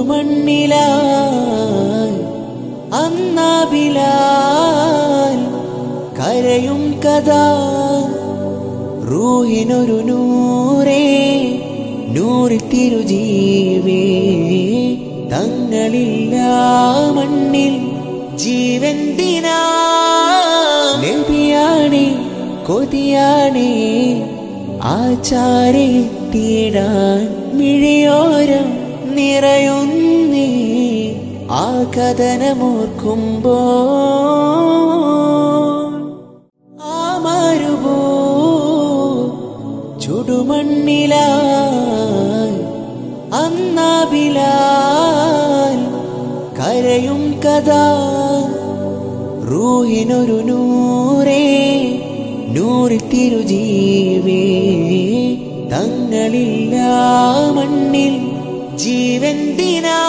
ചുടുമണ്ണിലാൽ അന്നാബിലാൽ കരയും കഥ റൂഹിനൊരു നൂറേ നൂറിൽ തിരുജീവേ തങ്ങളില്ല മണ്ണിൽ ജീവൻ ദിനാ നബിയാണേ കൊതിയാണേ ആചാരെ തീടാൻ മിഴിയോരം നിറയുന്നേ ആ കഥനമോർക്കുമ്പോ ആ മരുഭൂ ചുടുമണ്ണിലാൽ അന്നാബിലാൽ കരയും കഥ റൂഹിനൊരു നൂറേ നൂറിൽ തിരുജീവേ തങ്ങളില്ല മണ്ണിൽ ജീവൻ ദിനാ